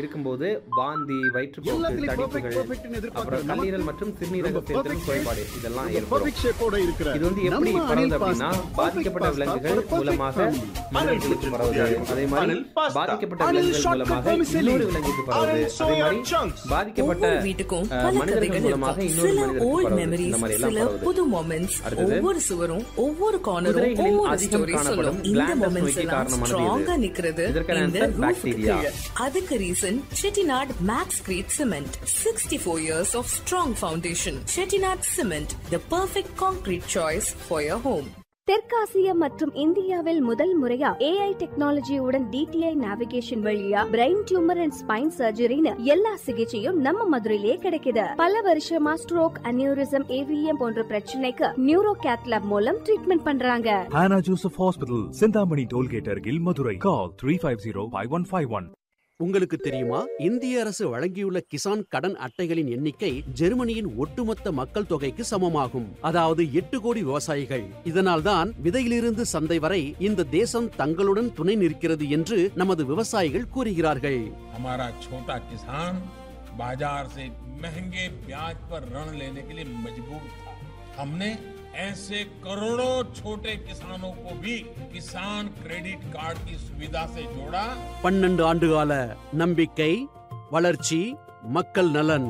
இருக்கும்போது வாந்தி வயிற்றுப்போக்கு எல்லாத்துலயும் perfect, தடிப்புகள் perfectனு எதிர்பார்க்கிற அப்புறம் கல்லீரல் நமக்கு மற்றும் சிறுநீரக ரொம்ப செயல்திறன் perfect குறைபாடு shape, இதெல்லாம் ரொம்ப ஏற்படும் perfect shape ஓட இருக்கிற இது வந்து எப்படி நம்ம பரவுது அனில் அப்படின்னா pasta, பாதிக்கப்பட்ட perfect விலங்குகள் pasta, ஒரு மூலமாக perfect family. மனிதர்களுக்கு பரவுது அதே மாதிரி அனில் pasta. பாதிக்கப்பட்ட அனில் விலங்குகள் shortcut மூலமாக vermicelli. இன்னொரு விலங்குக்கு பரவுது அனில் அதே soya மாதிரி chunks. பாதிக்கப்பட்ட ஒவ்வொரு வீட்டுக்கும் அஹ், பல மனிதர்கள் கதைகள் மூலமாக இருக்கும் இன்னொரு சில மனிதருக்கு ஓல்ட் பரவுது மெமரிஸ் இந்த மாதிரி எல்லாம் சில பரவுது புது மொமெண்ட்ஸ் அடுத்தது, ஒவ்வொரு சுவரும் ஒவ்வொரு கார்னரும் குதிரைகளில் ஒவ்வொரு அதிகம் ஸ்டோரி காணப்படும் சொல்லும் இந்த glandus மொமெண்ட்ஸ் நோய்க்கு எல்லாம் காரணமானது ஸ்ட்ராங்கா எது? நிக்கிறது இதற்கான இந்த answer ரூஃபுக்கு bacteria. கீழே அதுக்கு reason Chettinad max crete cement sixty four years of strong foundation Chettinad cement the perfect concrete choice for your home தெற்காசியா மற்றும் இந்தியாவில் முதல் முறையா ஏஐ டெக்னாலஜியுடன் டிடிஐ நேவிகேஷன் வழியா பிரெயின் டியூமர் அண்ட் ஸ்பைன் சர்ஜரின்னு எல்லா சிகிச்சையும் நம்ம மதுரையிலேயே கிடைக்குது பல வருஷமா ஸ்ட்ரோக் அனியூரிசம் ஏவிஎம் போன்ற பிரச்சனைக்கு நியூரோ கேத்லாப் மூலம் ட்ரீட்மெண்ட் பண்றாங்க Hannah Joseph Hospital, Sindhamani Tollgate Argil, Madurai. Call 350-5151. உங்களுக்கு தெரியுமா இந்திய அரசு வழங்கியுள்ள கிசான் கடன் அட்டைகளின் எண்ணிக்கை ஜெர்மனியின் ஒட்டுமொத்த மக்கள் தொகைக்கு சமமாகும் அதாவது எட்டு கோடி விவசாயிகள் இதனால்தான் விதையிலிருந்து சந்தை வரை இந்த தேசம் தங்களுடன் துணை நிற்கிறது என்று நமது விவசாயிகள் கூறுகிறார்கள் हमारा छोटा किसान बाजार से महंगे ब्याज पर ऋण लेने के लिए मजबूर था हमने ऐसे करोड़ों छोटे किसानों को भी किसान क्रेडिट कार्ड की सुविधा से जोड़ा பன்னெண்டு ஆண்டுகால நம்பிக்கை வளர்ச்சி மக்கள் நலன்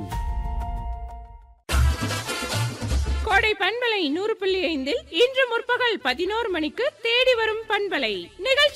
கோடை பண்பலை நூறு புள்ளி ஐந்தில் இன்று முற்பகல் பதினோரு மணிக்கு தேடி வரும் பண்பலை நிகழ்ச்சி